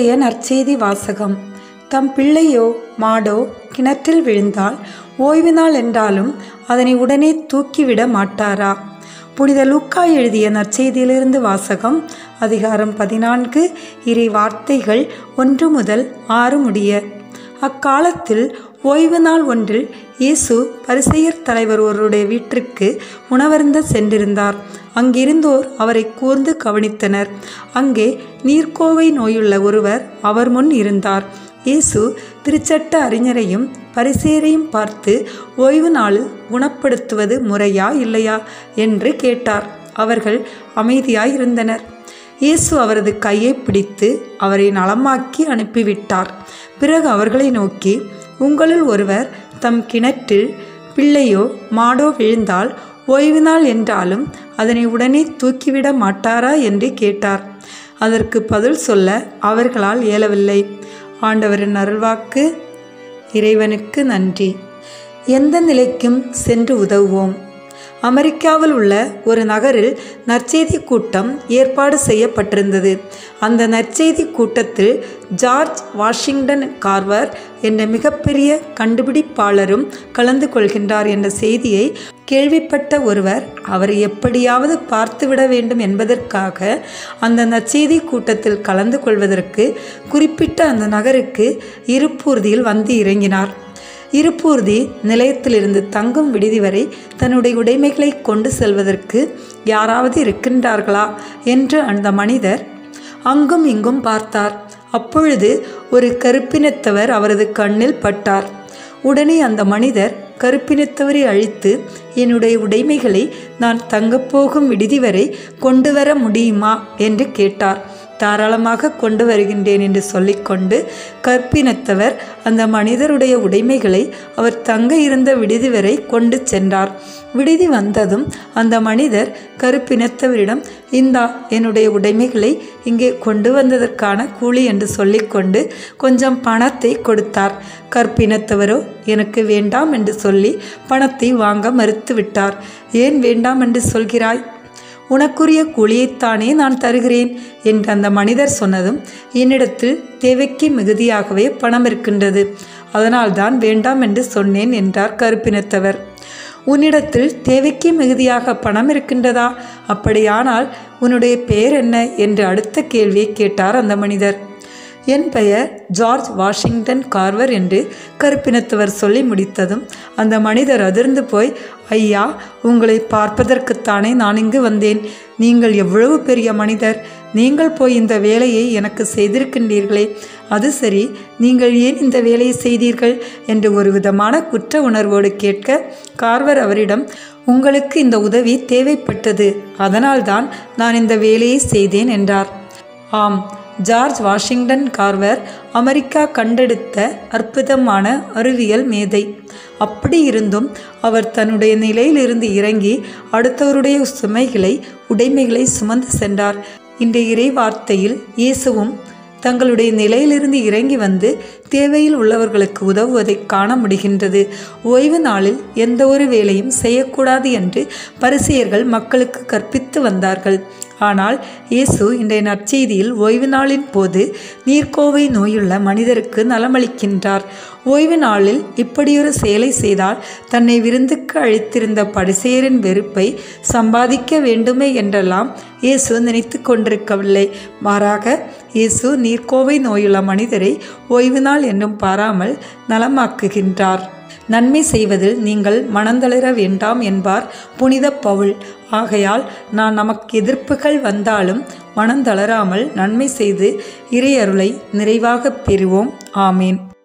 இன்றைய நற்செய்தி வாசகம் தம் பிள்ளையோ மாடோ கிணற்றில் விழுந்தால் ஓய்வு நாள் என்றாலும் அதனை உடனே தூக்கிவிட மாட்டாரா புனித லூக்கா எழுதிய நற்செய்தியிலிருந்து வாசகம் அதிகாரம் பதினான்கு இறை வார்த்தைகள் ஒன்று முதல் ஆறு முடிய அக்காலத்தில் ஓய்வு நாள் ஒன்றில் இயேசு பரிசெயர் தலைவர் ஒருவருடைய வீட்டிற்கு உணவருந்த சென்றிருந்தார் அங்கிருந்தோர் அவரை கூர்ந்து கவனித்தனர் அங்கே நீர்க்கோவை நோயுள்ள ஒருவர் அவர் முன் இருந்தார் இயேசு திருச்சட்ட அறிஞரையும் பரிசேரையும் பார்த்து ஓய்வு நாளில் குணப்படுத்துவது முறையா இல்லையா என்று கேட்டார் அவர்கள் அமைதியாய் இருந்தனர் இயேசு அவரது கையை பிடித்து அவரை நலமாக்கி அனுப்பிவிட்டார் பிறகு அவர்களை நோக்கி உங்களுள் ஒருவர் தம் கிணற்றில் பிள்ளையோ மாடோ விழுந்தால் ஓய்வு நாள் என்றாலும் அதனை உடனே தூக்கிவிட மாட்டாரா என்று கேட்டார் அதற்கு பதில் சொல்ல அவர்களால் இயலவில்லை ஆண்டவரின் அருள்வாக்கு இறைவனுக்கு நன்றி எந்த நிலைக்கும் சென்று உதவுவோம் அமெரிக்காவில் உள்ள ஒரு நகரில் நற்செய்தி கூட்டம் ஏற்பாடு செய்யப்பட்டிருந்தது அந்த நற்செய்தி கூட்டத்தில் ஜார்ஜ் வாஷிங்டன் கார்வர் என்ற மிகப்பெரிய கண்டுபிடிப்பாளரும் கலந்து கொள்கின்றார் என்ற செய்தியை கேள்விப்பட்ட ஒருவர் அவரை எப்படியாவது பார்த்துவிட வேண்டும் என்பதற்காக அந்த நற்செய்தி கூட்டத்தில் கலந்து கொள்வதற்கு குறிப்பிட்ட அந்த நகருக்கு இருப்பூர்தியில் வந்து இறங்கினார் இருப்பூர்தி நிலையத்திலிருந்து தங்கும் விடுதி வரை தன்னுடைய உடைமைகளை கொண்டு செல்வதற்கு யாராவது இருக்கின்றார்களா என்று அந்த மனிதர் அங்கும் இங்கும் பார்த்தார் அப்பொழுது ஒரு கருப்பினத்தவர் அவரது கண்ணில் பட்டார் உடனே அந்த மனிதர் கருப்பினத்தவரை அழித்து என்னுடைய உடைமைகளை நான் தங்கப்போகும் விடுதி வரை கொண்டு வர முடியுமா என்று கேட்டார் தாராளமாக கொண்டு வருகின்றேன் என்று சொல்லிக்கொண்டு கற்பினத்தவர் அந்த மனிதருடைய உடைமைகளை அவர் தங்க இருந்த விடுதி வரை கொண்டு சென்றார் விடுதி வந்ததும் அந்த மனிதர் கருப்பினத்தவரிடம் இந்தா என்னுடைய உடைமைகளை இங்கே கொண்டு வந்ததற்கான கூலி என்று சொல்லிக்கொண்டு கொஞ்சம் பணத்தை கொடுத்தார் கற்பினத்தவரோ எனக்கு வேண்டாம் என்று சொல்லி பணத்தை வாங்க மறுத்துவிட்டார் ஏன் வேண்டாம் என்று சொல்கிறாய் உனக்குரிய கூலியைத்தானே நான் தருகிறேன் என்று அந்த மனிதர் சொன்னதும் என்னிடத்தில் தேவைக்கு மிகுதியாகவே பணம் இருக்கின்றது அதனால்தான் வேண்டாம் என்று சொன்னேன் என்றார் கருப்பினத்தவர் உன்னிடத்தில் தேவைக்கு மிகுதியாக பணம் இருக்கின்றதா அப்படியானால் உன்னுடைய பெயர் என்ன என்று அடுத்த கேள்வியை கேட்டார் அந்த மனிதர் என் பெயர் ஜார்ஜ் வாஷிங்டன் கார்வர் என்று கருப்பினத்தவர் சொல்லி முடித்ததும் அந்த மனிதர் அதிர்ந்து போய் ஐயா உங்களை பார்ப்பதற்குத்தானே நான் இங்கு வந்தேன் நீங்கள் எவ்வளவு பெரிய மனிதர் நீங்கள் போய் இந்த வேலையை எனக்கு செய்திருக்கின்றீர்களே அது சரி நீங்கள் ஏன் இந்த வேலையை செய்தீர்கள் என்று ஒரு விதமான குற்ற உணர்வோடு கேட்க கார்வர் அவரிடம் உங்களுக்கு இந்த உதவி தேவைப்பட்டது அதனால்தான் நான் இந்த வேலையை செய்தேன் என்றார் ஆம் ஜார்ஜ் வாஷிங்டன் கார்வர் அமெரிக்கா கண்டெடுத்த அற்புதமான அறிவியல் மேதை அப்படி இருந்தும் அவர் தன்னுடைய நிலையிலிருந்து இறங்கி அடுத்தவருடைய சுமைகளை உடைமைகளை சுமந்து சென்றார் இந்த இறை வார்த்தையில் இயேசுவும் தங்களுடைய நிலையிலிருந்து இறங்கி வந்து தேவையில் உள்ளவர்களுக்கு உதவுவதை காண முடிகின்றது ஓய்வு நாளில் எந்த ஒரு வேலையும் செய்யக்கூடாது என்று பரிசெயர்கள் மக்களுக்கு கற்பித்து வந்தார்கள் ஆனால் இயேசு இன்றைய நற்செய்தியில் ஓய்வு நாளின் போது நீர்க்கோவை நோயுள்ள மனிதருக்கு நலமளிக்கின்றார் ஓய்வு நாளில் இப்படியொரு செயலை செய்தால் தன்னை விருந்துக்கு அழைத்திருந்த பரிசெயரின் வெறுப்பை சம்பாதிக்க வேண்டுமே என்றெல்லாம் இயேசு நினைத்து கொண்டிருக்கவில்லை மாறாக இயேசு நீர்க்கோவை நோயுள்ள மனிதரை ஓய்வு நாள் என்னும் பாராமல் நலமாக்குகின்றார் நன்மை செய்வதில் நீங்கள் மனந்தளர வேண்டாம் என்பார் புனித பவுல் ஆகையால் நான் நமக்கு எதிர்ப்புகள் வந்தாலும் மனந்தளராமல் நன்மை செய்து இறையருளை நிறைவாகப் பெறுவோம் ஆமேன்